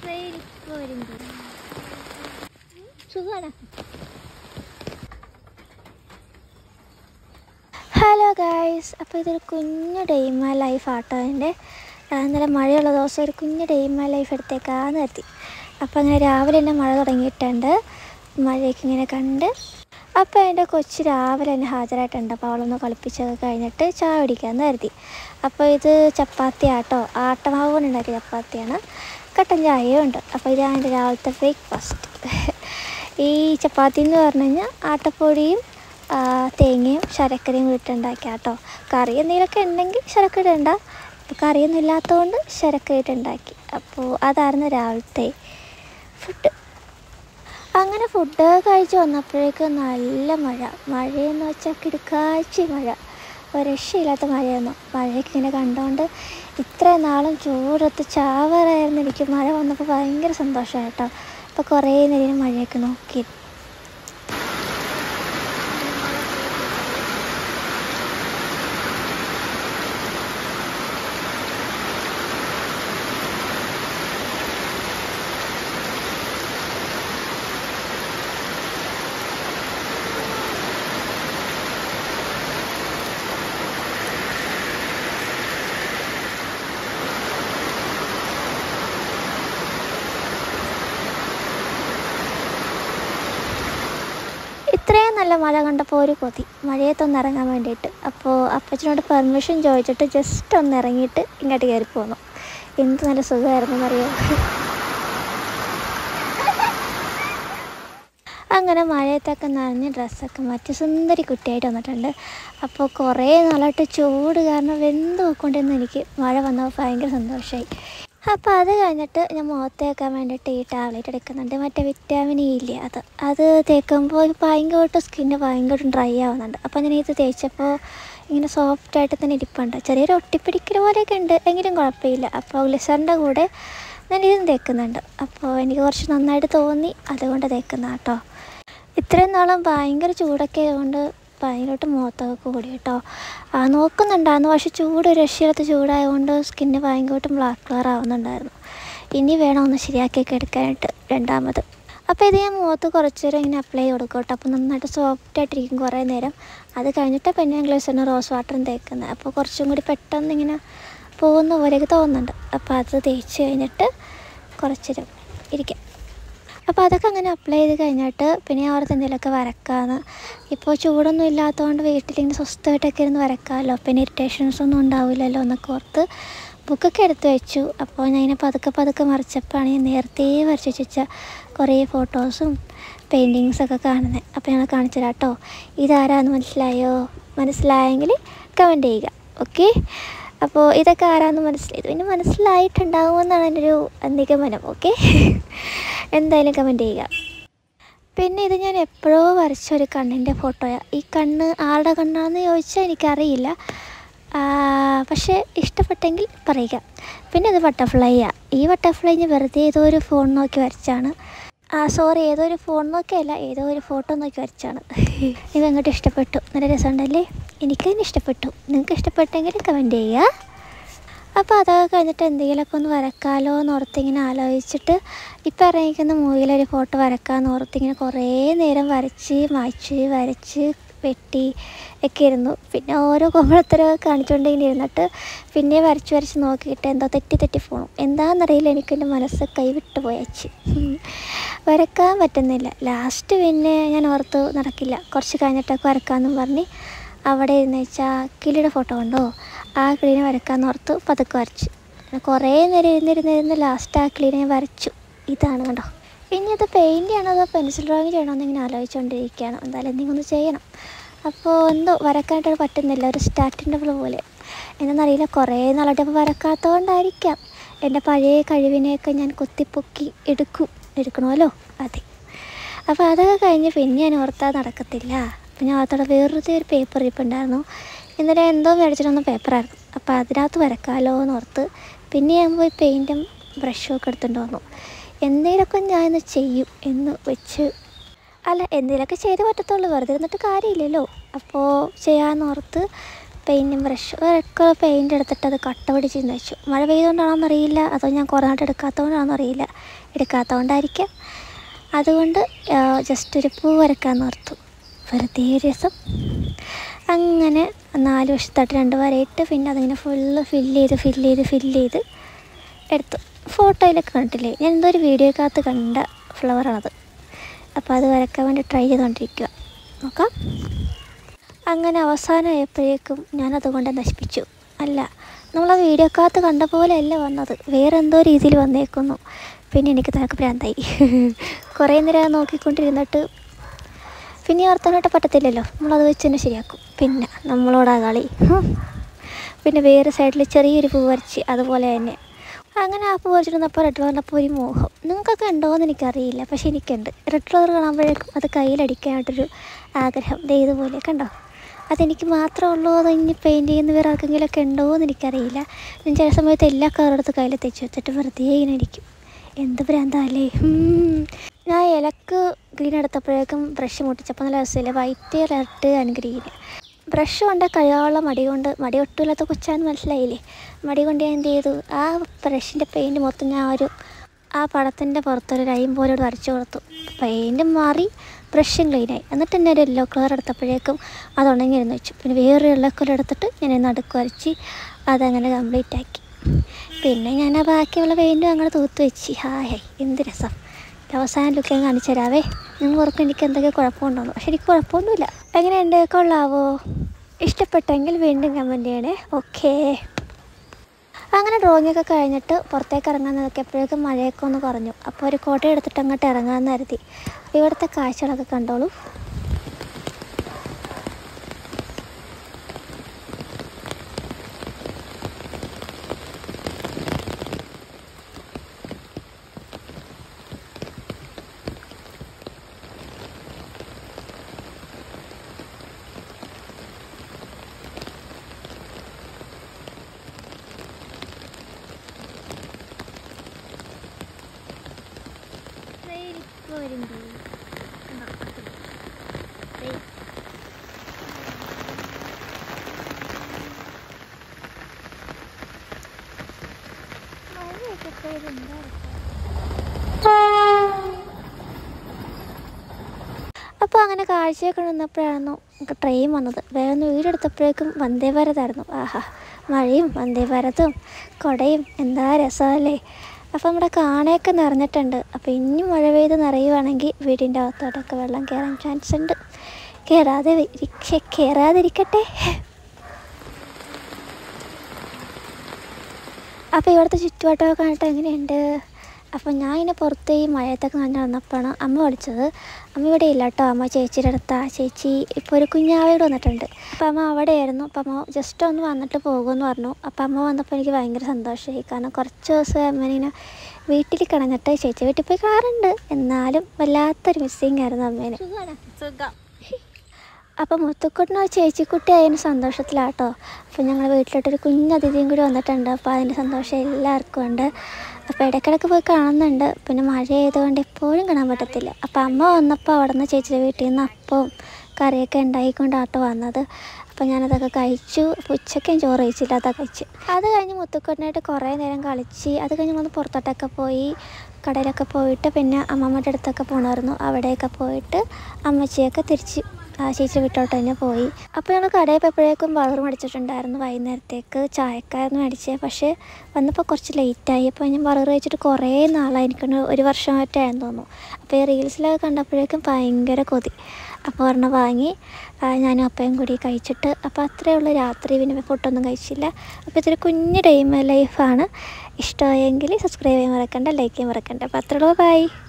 Train ഇപ്പോൾ വരും സുഖമാണ് ഹലോ ഗായ്സ് അപ്പോൾ ഇതൊരു കുഞ്ഞു ഡെയ്മ ലൈഫ് ആട്ടോ എൻ്റെ ഇന്നലെ മഴയുള്ള ദിവസം ഒരു കുഞ്ഞു ഡെയ്മ ലൈഫ് എടുത്തേക്കാന്ന് കരുതി അപ്പോൾ അങ്ങനെ രാവിലെ തന്നെ മഴ തുടങ്ങിയിട്ടുണ്ട് മഴയൊക്കെ ഇങ്ങനെ കണ്ട് അപ്പോൾ എൻ്റെ കൊച്ച് രാവിലെ തന്നെ ഹാജരായിട്ടുണ്ട് അപ്പോൾ അവളൊന്ന് കളിപ്പിച്ചൊക്കെ കഴിഞ്ഞിട്ട് ചായ കുടിക്കാമെന്ന് കരുതി അപ്പോൾ ഇത് ചപ്പാത്തി ആട്ടോ ആട്ടമാവ് കൊണ്ട് ഉണ്ടാക്കിയ ചപ്പാത്തിയാണ് കട്ടൻ ചായയും ഉണ്ട് അപ്പോൾ ഇതാണ് എൻ്റെ രാവിലത്തെ ബ്രേക്ക്ഫാസ്റ്റ് ഈ ചപ്പാത്തി എന്ന് പറഞ്ഞു കഴിഞ്ഞാൽ ആട്ടപ്പൊടിയും ആ, തേങ്ങയും ശർക്കരയും ഇട്ടുണ്ടാക്കിയ കേട്ടോ കറി എന്തെങ്കിലുമൊക്കെ ഉണ്ടെങ്കിൽ ശർക്കര ഇടണ്ട ഇപ്പോൾ കറിയൊന്നും ഇല്ലാത്തതുകൊണ്ട് ശർക്കര ഇട്ടുണ്ടാക്കി അപ്പോൾ അതായിരുന്നു രാവിലത്തെ ഫുഡ് അങ്ങനെ ഫുഡ് കഴിച്ച് വന്നപ്പോഴേക്ക് നല്ല മഴ മഴയെന്ന് വെച്ചാൽ കിടുക്കാഴ്ച മഴ ഒരു രക്ഷയില്ലാത്ത മഴയായിരുന്നു മഴയൊക്കെ ഇങ്ങനെ കണ്ടുകൊണ്ട് ഇത്രയും നാളും ചൂടത്ത് ചാവറായിരുന്നു എനിക്ക് മഴ വന്നപ്പോൾ ഭയങ്കര സന്തോഷമായി കേട്ടോ അപ്പോൾ കുറേ നേരം മഴയൊക്കെ നോക്കി ഇത്രയും നല്ല മഴ കണ്ടപ്പോൾ ഒരു കൊതി മഴയത്തൊന്ന് ഇറങ്ങാൻ വേണ്ടിയിട്ട് അപ്പോൾ അപ്പച്ചനോട് പെർമിഷൻ ചോദിച്ചിട്ട് ജസ്റ്റ് ഒന്ന് ഇറങ്ങിയിട്ട് ഇങ്ങോട്ട് കയറി പോന്നു എന്ത് നല്ല സുഖമായിരുന്നു എന്നറിയോ അങ്ങനെ മഴയത്തൊക്കെ നനഞ്ഞ് ഡ്രസ്സൊക്കെ മാറ്റി സുന്ദരി കുട്ടിയായിട്ട് വന്നിട്ടുണ്ട് അപ്പോൾ കുറേ നാളായിട്ട് ചൂട് കാരണം വെന്ത് പോയിക്കൊണ്ടിരുന്ന എനിക്ക് മഴ വന്നപ്പോൾ ഭയങ്കര സന്തോഷമായി അപ്പോൾ അത് കഴിഞ്ഞിട്ട് ഞാൻ മുഖത്ത് തേക്കാൻ വേണ്ടിയിട്ട് ഈ ടാബ്ലറ്റ് എടുക്കുന്നുണ്ട് മറ്റേ വിറ്റാമിൻ ഇ ഇല്ലേ അത് അത് തേക്കുമ്പോൾ ഭയങ്കരമായിട്ട് സ്കിന്ന് ഭയങ്കര ഡ്രൈ ആവുന്നുണ്ട് അപ്പോൾ ഞാൻ ഇത് തേച്ചപ്പോൾ ഇങ്ങനെ സോഫ്റ്റായിട്ട് തന്നെ ഇരിപ്പുണ്ട് ചെറിയൊരു ഒട്ടിപ്പിടിക്കൽ പോലെയൊക്കെ ഉണ്ട് എങ്കിലും കുഴപ്പമില്ല അപ്പോൾ ഗ്ലിസറിൻ്റെ കൂടെ ഞാൻ ഇതും തേക്കുന്നുണ്ട് അപ്പോൾ എനിക്ക് കുറച്ച് നന്നായിട്ട് തോന്നി അതുകൊണ്ട് തേക്കുന്ന കേട്ടോ ഇത്രയും നാളും ഭയങ്കര ചൂടൊക്കെ ആയതുകൊണ്ട് ഭയങ്കരമായിട്ട് മുഖത്തൊക്കെ കൂടി കേട്ടോ ആ നോക്കുന്നുണ്ടായിരുന്നു പക്ഷെ ചൂട് ഒരു രക്ഷയില്ലാത്ത ചൂടായതുകൊണ്ട് സ്കിന്ന് ഭയങ്കരമായിട്ടും ബ്ലാക്ക് കളർ ആവുന്നുണ്ടായിരുന്നു ഇനി വേണം ഒന്ന് ശരിയാക്കിയൊക്കെ എടുക്കാനായിട്ട് രണ്ടാമത് അപ്പോൾ ഇത് ഞാൻ മുഖത്ത് കുറച്ച് നേരം ഇങ്ങനെ അപ്ലൈ ചെയ്ത് കൊടുക്കും കേട്ടോ അപ്പോൾ നന്നായിട്ട് സോഫ്റ്റ് ആയിട്ടിരിക്കും കുറേ നേരം അത് കഴിഞ്ഞിട്ട് പിന്നെ ഞാൻ ഗ്ലിസറിന് റോസ് വാട്ടറും തേക്കുന്നത് അപ്പോൾ കുറച്ചും കൂടി പെട്ടെന്ന് ഇങ്ങനെ പോകുന്ന പോലെയൊക്കെ തോന്നുന്നുണ്ട് അപ്പോൾ അത് തേച്ച് കഴിഞ്ഞിട്ട് കുറച്ച് നേരം ഇരിക്കാം അപ്പോൾ അതൊക്കെ അങ്ങനെ അപ്ലൈ ചെയ്ത് കഴിഞ്ഞിട്ട് പിന്നെ ഞാൻ ഓർത്ത് എന്തെങ്കിലുമൊക്കെ വരക്കാമെന്ന് ഇപ്പോൾ ചൂടൊന്നും ഇല്ലാത്തതുകൊണ്ട് വീട്ടിലിങ്ങനെ സ്വസ്ഥമായിട്ടൊക്കെ ഇരുന്ന് വരക്കാമല്ലോ പിന്നെ ഇറിറ്റേഷൻസ് ഒന്നും ഉണ്ടാവില്ലല്ലോ എന്നൊക്കെ ഓർത്ത് ബുക്കൊക്കെ എടുത്ത് വെച്ചു അപ്പോൾ ഞാൻ ഇങ്ങനെ പതുക്കെ പതുക്കെ മറിച്ചപ്പോഴാണ് ഞാൻ നേരത്തെ വരച്ച് വെച്ച കുറേ ഫോട്ടോസും പെയിൻറ്റിങ്സൊക്കെ കാണുന്നത് അപ്പോൾ ഞങ്ങൾ കാണിച്ചു തരാം കേട്ടോ ഇതാരാന്ന് മനസ്സിലായോ മനസ്സിലായെങ്കിൽ കമൻറ്റ് ചെയ്യുക ഓക്കെ അപ്പോൾ ഇതൊക്കെ ആരാന്ന് മനസ്സിലായി ഇത് പിന്നെ മനസ്സിലായിട്ടുണ്ടാകുമെന്നാണ് എൻ്റെ ഒരു നിഗമനം ഓക്കെ എന്തായാലും കമൻറ്റ് ചെയ്യുക പിന്നെ ഇത് ഞാൻ എപ്പോഴോ വരച്ച ഒരു കണ്ണിൻ്റെ ഫോട്ടോയാണ് ഈ കണ്ണ് ആരുടെ കണ്ണാണെന്ന് ചോദിച്ചാൽ എനിക്കറിയില്ല ആ, പക്ഷേ ഇഷ്ടപ്പെട്ടെങ്കിൽ പറയുക പിന്നെ ഇത് ബട്ടർഫ്ലൈയാണ് ഈ ബട്ടർഫ്ലൈ ഞാൻ വെറുതെ ഏതോ ഒരു ഫോൺ നോക്കി വരച്ചാണ് ആ സോറി ഏതോ ഒരു ഫോൺ നോക്കിയല്ല ഏതോ ഒരു ഫോട്ടോ നോക്കി വരച്ചാണ് ഇത് അങ്ങോട്ട് ഇഷ്ടപ്പെട്ടു നല്ല രസമുണ്ടല്ലേ എനിക്ക് തന്നെ ഇഷ്ടപ്പെട്ടു നിങ്ങൾക്ക് ഇഷ്ടപ്പെട്ടെങ്കിൽ കമൻറ്റ് ചെയ്യുക അപ്പോൾ അതൊക്കെ കഴിഞ്ഞിട്ട് എന്തെങ്കിലുമൊക്കെ ഒന്ന് വരക്കാമല്ലോ എന്ന് ഓർത്തിങ്ങനെ ആലോചിച്ചിട്ട് ഇപ്പം ഇറങ്ങിക്കുന്ന മൂവിയിലൊരു ഫോട്ടോ വരക്കാമെന്ന് ഓർത്തിങ്ങനെ കുറേ നേരം വരച്ച് മായ്ച്ച് വരച്ച് വെട്ടി ഒക്കെ ഇരുന്നു പിന്നെ ഓരോ കുമ്പളത്തരമൊക്കെ കാണിച്ചുകൊണ്ട് ഇങ്ങനെ ഇരുന്നിട്ട് പിന്നെ വരച്ച് വരച്ച് നോക്കിയിട്ട് എന്തോ തെറ്റി തെറ്റി പോകണം എന്താണെന്നറിയില്ല എനിക്കെൻ്റെ മനസ്സ് കൈവിട്ട് പോയച്ച് വരക്കാൻ പറ്റുന്നില്ല ലാസ്റ്റ് പിന്നെ ഞാൻ ഓർത്ത് നടക്കില്ല കുറച്ച് കഴിഞ്ഞിട്ടൊക്കെ വരക്കാമെന്നും പറഞ്ഞ് അവിടെ ഇരുന്ന് വെച്ചാൽ കിളിയുടെ ഫോട്ടോ ഉണ്ടോ ആ കിളീനെ വരക്കാമെന്ന് ഓർത്ത് പതുക്കെ വരച്ചു പിന്നെ കുറേ നേരം ഇരുന്നിരുന്നിരുന്ന് ലാസ്റ്റ് ആ കിളീനെ ഞാൻ വരച്ചു ഇതാണ് കണ്ടോ ഇനി അത് പെയിൻറ് ചെയ്യണോ അതോ പെൻസിൽ ഡ്രോയിങ് ചെയ്യണോ എന്ന് ഇങ്ങനെ ആലോചിച്ചുകൊണ്ടിരിക്കുകയാണ് എന്തായാലും എന്തെങ്കിലും ഒന്ന് ചെയ്യണം അപ്പോൾ എന്തോ വരക്കാനായിട്ട് പറ്റുന്നില്ല ഒരു സ്റ്റാർട്ടിൻ്റെ പോലെ എന്നറിയില്ല കുറേ നാളായിട്ട് അപ്പോൾ വരക്കാത്തതുകൊണ്ടായിരിക്കാം എൻ്റെ പഴയ കഴിവിനെയൊക്കെ ഞാൻ കൊത്തിപ്പൊക്കി എടുക്കും എടുക്കണമല്ലോ അതെ അപ്പോൾ അതൊക്കെ കഴിഞ്ഞ് പിന്നെ ഞാൻ ഓർത്താൽ നടക്കത്തില്ല അപ്പം ഞാൻ ഓർത്തോടെ വേറൊരു ഒരു പേപ്പർ ഇരിപ്പുണ്ടായിരുന്നു ഇന്നലെ എന്തോ മേടിച്ചിട്ടൊന്ന് പേപ്പറായിരുന്നു അപ്പോൾ അതിനകത്ത് വരക്കാമല്ലോ എന്ന് ഓർത്ത് പിന്നെ ഞാൻ പോയി പെയിൻറ്റും ബ്രഷും ഒക്കെ എടുത്തുകൊണ്ട് വന്നു എന്തെങ്കിലുമൊക്കെ ഞാൻ ഇന്ന് ചെയ്യും എന്ന് വെച്ച് അല്ല എന്തെങ്കിലുമൊക്കെ ചെയ്ത് പറ്റത്തുള്ളൂ വെറുതെ ഇരുന്നിട്ട് കാര്യമില്ലല്ലോ അപ്പോൾ ചെയ്യാമെന്ന് ഓർത്ത് പെയിൻറ്റും ബ്രഷ് റെഡ് കളർ പെയിൻ്റ് എടുത്തിട്ട് അത് കട്ട പിടിച്ചിരുന്ന് വെച്ചു മഴ പെയ്തുകൊണ്ടാണോന്ന് അറിയില്ല അതോ ഞാൻ കുറേ നാട്ട് എടുക്കാത്തതുകൊണ്ടാണോ അറിയില്ല എടുക്കാത്തതുകൊണ്ടായിരിക്കാം അതുകൊണ്ട് ജസ്റ്റ് ഒരു പൂ വരക്കാൻ ഓർത്തു വെറുതെ ഒരു രസം അങ്ങനെ നാല് വശത്തായിട്ട് രണ്ട് വരയിട്ട് പിന്നെ അതിങ്ങനെ ഫുള്ള് ഫില്ല് ചെയ്ത് ഫില്ല് ചെയ്ത് ഫില്ല് ചെയ്ത് എടുത്തു ഫോട്ടോയിലൊക്കെ കണ്ടിട്ടില്ലേ ഞാൻ എന്തോ ഒരു വീഡിയോക്കകത്ത് കണ്ട ഫ്ലവറാണത് അപ്പോൾ അത് വരയ്ക്കാൻ വേണ്ടി ട്രൈ ചെയ്തുകൊണ്ടിരിക്കുക നോക്കാം അങ്ങനെ അവസാനമായപ്പോഴേക്കും ഞാനതുകൊണ്ട് നശിപ്പിച്ചു അല്ല നമ്മൾ ആ വീഡിയോക്കകത്ത് കണ്ട പോലെയല്ല വന്നത് വേറെ എന്തോ രീതിയിൽ വന്നേക്കുന്നു പിന്നെ എനിക്ക് തനക്ക് ഭ്രാന്തായി കുറേ നേരം നോക്കിക്കൊണ്ടിരുന്നിട്ട് പിന്നെ ഓർത്താനായിട്ട് പറ്റത്തില്ലല്ലോ നമ്മളത് വെച്ച് തന്നെ ശരിയാക്കും പിന്നെ നമ്മളോടാ കളി ഹും. പിന്നെ വേറെ സൈഡിൽ ചെറിയൊരു പൂ വരച്ച് അതുപോലെ തന്നെ അങ്ങനെ ആ പൂ വരച്ചിരുന്നപ്പോൾ റെഡ് കളറിനപ്പോൾ ഒരു മോഹം നിങ്ങൾക്കൊക്കെ ഉണ്ടോയെന്ന് എനിക്കറിയില്ല പക്ഷേ എനിക്കുണ്ട് റെഡ് കളർ കാണുമ്പോഴേക്കും അത് കയ്യിലടിക്കാനായിട്ടൊരു ആഗ്രഹം ദേ ഇതുപോലെ കണ്ടോ അതെനിക്ക് മാത്രമേ ഉള്ളൂ അതോ ഇനി പെയിൻറ്റ് ചെയ്യുന്ന വേറെ ആർക്കെങ്കിലുമൊക്കെ ഉണ്ടോ എന്ന് എനിക്കറിയില്ല ഞാൻ ചില സമയത്ത് എല്ലാ കളറും എടുത്ത് കയ്യിൽ തെച്ച് വെച്ചിട്ട് വെറുതെ ഇങ്ങനെ അടിക്കും എന്ത് ഭ്രാന്തല്ലേ ഞാൻ ഇലക്ക് ഗ്രീൻ എടുത്തപ്പോഴേക്കും ബ്രഷ് മുട്ടിച്ചപ്പോൾ നല്ല രസമില്ല white red and green brush കൊണ്ട് കഴിയാനുള്ള മടി കൊണ്ട് മടി ഒട്ടുമില്ലാത്ത കൊച്ചാന്ന് മനസ്സിലായില്ലേ മടി കൊണ്ട് ഞാൻ എന്ത് ചെയ്തു ആ ബ്രഷിൻ്റെ പെയിൻറ്റ് മൊത്തം ഞാൻ ഒരു ആ പടത്തിൻ്റെ പുറത്തൊരു ലൈൻ പോലെ ഒരു വരച്ചു കൊടുത്തു പെയിൻറ്റ് മാറി ബ്രഷും ക്ലീനായി എന്നിട്ട് തന്നെ ഒരു യെല്ലോ കളർ എടുത്തപ്പോഴേക്കും അത് ഉണങ്ങിയിരുന്ന് വെച്ചു പിന്നെ വേറൊരു യെല്ലോ കളർ എടുത്തിട്ട് ഞാൻ നടുക്ക് വരച്ച് അതങ്ങനെ കംപ്ലീറ്റ് ആക്കി പിന്നെ ഞാൻ ആ ബാക്കിയുള്ള പെയിൻറ്റും അങ്ങനെ തൂത്ത് വെച്ച് ഹായ് ഹായ് എന്ത് രസം അവസാന ലുക്ക് ഞാൻ കാണിച്ചു തരാവേ നിങ്ങൾ ഓർക്കും എനിക്ക് എന്തൊക്കെ കുഴപ്പമുണ്ടോന്ന് പക്ഷെ എനിക്ക് കുഴപ്പമൊന്നുമില്ല എങ്ങനെയുണ്ട് കൊള്ളാവോ ഇഷ്ടപ്പെട്ടെങ്കിൽ വീണ്ടും കമൻറ്റ് ചെയ്യണേ ഓക്കേ അങ്ങനെ ഡ്രോയിങ് ഒക്കെ കഴിഞ്ഞിട്ട് പുറത്തേക്ക് ഇറങ്ങാൻ നോക്കിയപ്പോഴേക്കും മഴയൊക്കെ ഒന്ന് കുറഞ്ഞു അപ്പോൾ ഒരു കോട്ട എടുത്തിട്ട് അങ്ങോട്ട് ഇറങ്ങാമെന്ന് കരുതി അപ്പോൾ ഇവിടുത്തെ കാഴ്ചകളൊക്കെ കണ്ടോളൂ അപ്പോൾ അങ്ങനെ കാഴ്ചയൊക്കെ നിന്നപ്പോഴായിരുന്നു നമുക്ക് ട്രെയിൻ വന്നത് വേറെ ഒന്ന് വീടെടുത്തപ്പോഴേക്കും വന്ദേ ഭാരതായിരുന്നു ആഹാ മഴയും വന്ദേ ഭാരതും കുടയും എന്താ രസമല്ലേ അപ്പോൾ നമ്മുടെ കാണയൊക്കെ നിറഞ്ഞിട്ടുണ്ട് അപ്പോൾ ഇനിയും മഴ പെയ്ത് നിറയുവാണെങ്കിൽ വീടിൻ്റെ അകത്തോട്ടൊക്കെ വെള്ളം കയറാൻ ചാൻസ് ഉണ്ട് കയറാതെ ഇരിക്ക കയറാതിരിക്കട്ടെ അപ്പോൾ ഇവിടുത്തെ ചുറ്റുവട്ടമൊക്കെ കണ്ടിട്ട് എങ്ങനെയുണ്ട് അപ്പോൾ ഞാൻ ഇങ്ങനെ പുറത്ത് ഈ മഴയത്തൊക്കെ നനഞ്ഞ് നടന്നപ്പോഴാണ് അമ്മ വിളിച്ചത് അമ്മ ഇവിടെ ഇല്ല കേട്ടോ അമ്മ ചേച്ചിയുടെ അടുത്താ ചേച്ചി ഇപ്പോൾ ഒരു കുഞ്ഞാവയോട് വന്നിട്ടുണ്ട് അപ്പോൾ അമ്മ അവിടെയായിരുന്നു അപ്പോൾ അമ്മ ജസ്റ്റ് ഒന്ന് വന്നിട്ട് പോകുമെന്ന് പറഞ്ഞു അപ്പോൾ അമ്മ വന്നപ്പോൾ എനിക്ക് ഭയങ്കര സന്തോഷമായി കാരണം കുറച്ച് ദിവസം അമ്മേനെ വീട്ടിൽ കിടന്നിട്ട് ചേച്ചി വീട്ടിൽ പോയി കാണാറുണ്ട് എന്നാലും വല്ലാത്തൊരു മിസ്സിങ് ആയിരുന്നു അമ്മേനെ അപ്പോൾ മുത്തുക്കുട്ടിനോ ചേച്ചിക്കുട്ടി അതിന് സന്തോഷത്തിലാട്ടോ അപ്പോൾ ഞങ്ങൾ വീട്ടിലോട്ടൊരു കുഞ്ഞതിഥിയും കൂടി വന്നിട്ടുണ്ട് അപ്പോൾ അതിൻ്റെ സന്തോഷം എല്ലാവർക്കും ഉണ്ട് അപ്പോൾ ഇടയ്ക്കിടയ്ക്ക് പോയി കാണുന്നുണ്ട് പിന്നെ മഴ ആയതുകൊണ്ട് എപ്പോഴും കാണാൻ പറ്റത്തില്ല അപ്പോൾ അമ്മ വന്നപ്പോൾ അവിടെ നിന്ന് ചേച്ചിയുടെ വീട്ടിൽ നിന്ന് അപ്പവും കറിയൊക്കെ ഉണ്ടായിക്കൊണ്ടാട്ടോ വന്നത് അപ്പോൾ ഞാനതൊക്കെ കഴിച്ചു അപ്പോൾ ഉച്ചയ്ക്ക് ഞാൻ ചോറ് കഴിച്ചില്ല അതൊക്കെ കഴിച്ച് അത് കഴിഞ്ഞ് മുത്തുക്കുട്ടിനായിട്ട് കുറേ നേരം കളിച്ച് അത് കഴിഞ്ഞ് വന്ന് പുറത്തോട്ടൊക്കെ പോയി കടയിലൊക്കെ പോയിട്ട് പിന്നെ അമ്മമ്മയുടെ അടുത്തൊക്കെ പോകണമായിരുന്നു അവിടെയൊക്കെ പോയിട്ട് അമ്മച്ചിയൊക്കെ തിരിച്ച് ആ ചേച്ചി വീട്ടോട്ട് തന്നെ പോയി അപ്പോൾ ഞങ്ങൾ കടയിൽ പോയപ്പോഴേക്കും ബർഗർ മേടിച്ചിട്ടുണ്ടായിരുന്നു വൈകുന്നേരത്തേക്ക് ചായക്കായിരുന്നു മേടിച്ചത് പക്ഷേ വന്നപ്പോൾ കുറച്ച് ലേറ്റായി അപ്പോൾ ഞാൻ ബർഗർ കഴിച്ചിട്ട് കുറേ നാളായി എനിക്കൊന്ന് ഒരു വർഷമായിട്ടായെന്ന് തോന്നുന്നു അപ്പോൾ ഈ റീൽസിലൊക്കെ കണ്ടപ്പോഴേക്കും ഭയങ്കര കൊതി അപ്പോൾ ഒരെണ്ണം വാങ്ങി ആ, ഞാനും അപ്പയും കൂടി കഴിച്ചിട്ട് അപ്പോൾ അത്രയേ ഉള്ളൂ രാത്രി പിന്നെ ഫുഡൊന്നും കഴിച്ചില്ല അപ്പോൾ ഇതൊരു കുഞ്ഞു ടൈം ലൈഫാണ് ഇഷ്ടമായെങ്കിൽ സബ്സ്ക്രൈബ് ചെയ്യാൻ മറക്കണ്ട ലൈക്ക് ചെയ്യാൻ മറക്കണ്ട അപ്പോൾ അത്രയുള്ളൂ ബൈ